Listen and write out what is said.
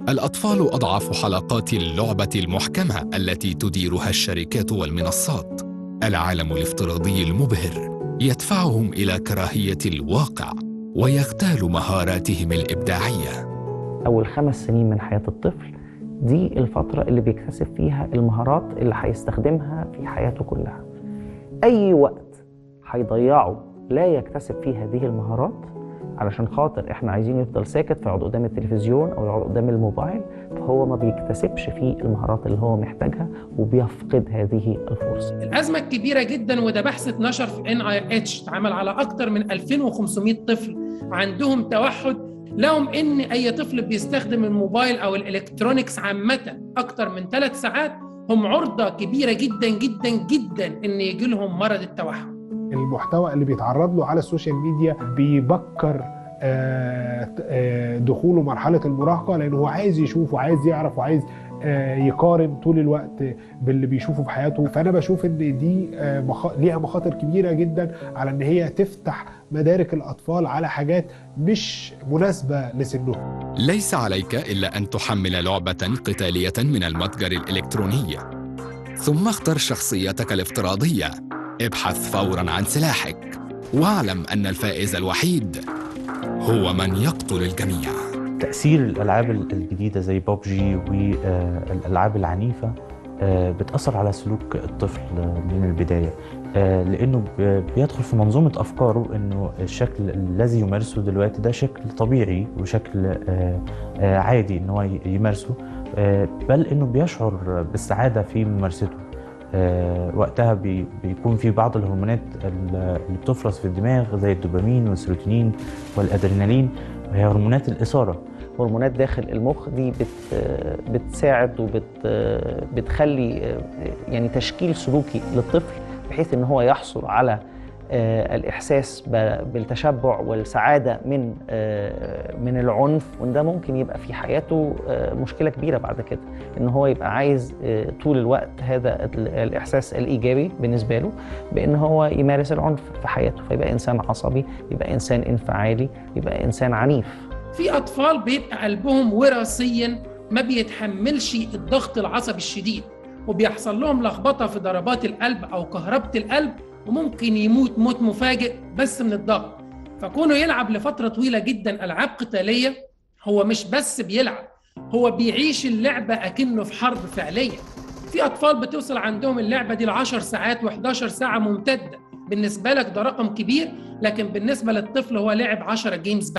الأطفال أضعف حلقات اللعبة المحكمة التي تديرها الشركات والمنصات العالم الافتراضي المبهر يدفعهم إلى كراهية الواقع ويغتال مهاراتهم الإبداعية أول خمس سنين من حياة الطفل دي الفترة اللي بيكتسب فيها المهارات اللي هيستخدمها في حياته كلها أي وقت هيضيعه لا يكتسب فيه هذه المهارات علشان خاطر احنا عايزين يفضل ساكت فيقعد قدام التلفزيون او يقعد قدام الموبايل فهو ما بيكتسبش فيه المهارات اللي هو محتاجها وبيفقد هذه الفرصه. الازمه الكبيره جدا وده بحث اتنشر في ان اي اتش اتعمل على اكثر من 2500 طفل عندهم توحد لهم ان اي طفل بيستخدم الموبايل او الالكترونيكس عامه اكثر من ثلاث ساعات هم عرضه كبيره جدا جدا جدا ان يجي لهم مرض التوحد. المحتوى اللي بيتعرض له على السوشيال ميديا بيبكر دخوله مرحله المراهقه لانه هو عايز يشوف وعايز يعرف وعايز يقارن طول الوقت باللي بيشوفه في حياته فانا بشوف ان دي ليها مخاطر كبيره جدا على ان هي تفتح مدارك الاطفال على حاجات مش مناسبه لسنهم ليس عليك الا ان تحمل لعبه قتاليه من المتجر الالكتروني ثم اختر شخصيتك الافتراضيه ابحث فورا عن سلاحك واعلم ان الفائز الوحيد هو من يقتل الجميع تأثير الألعاب الجديدة زي بوبجي والألعاب العنيفة بتأثر على سلوك الطفل من البداية لأنه بيدخل في منظومة أفكاره أنه الشكل الذي يمارسه دلوقتي ده شكل طبيعي وشكل عادي أنه يمارسه بل أنه بيشعر بالسعادة في ممارسته وقتها بيكون في بعض الهرمونات اللي بتفرز في الدماغ زي الدوبامين والسيروتونين والادرينالين وهي هرمونات الاثاره هرمونات داخل المخ دي بت بتساعد وبتخلي يعني تشكيل سلوكي للطفل بحيث ان هو يحصل على الاحساس بالتشبع والسعاده من من العنف وان ده ممكن يبقى في حياته مشكله كبيره بعد كده ان هو يبقى عايز طول الوقت هذا الاحساس الايجابي بالنسبه له بان هو يمارس العنف في حياته فيبقى انسان عصبي يبقى انسان انفعالي يبقى انسان عنيف في اطفال بيبقى قلبهم وراثيا ما بيتحملش الضغط العصبي الشديد وبيحصل لهم لخبطه في ضربات القلب او كهربه القلب وممكن يموت موت مفاجئ بس من الضغط فكونه يلعب لفتره طويله جدا العاب قتاليه هو مش بس بيلعب هو بيعيش اللعبه اكنه في حرب فعليه في اطفال بتوصل عندهم اللعبه دي ل 10 ساعات و11 ساعه ممتده بالنسبه لك ده رقم كبير لكن بالنسبه للطفل هو لعب 10 جيمز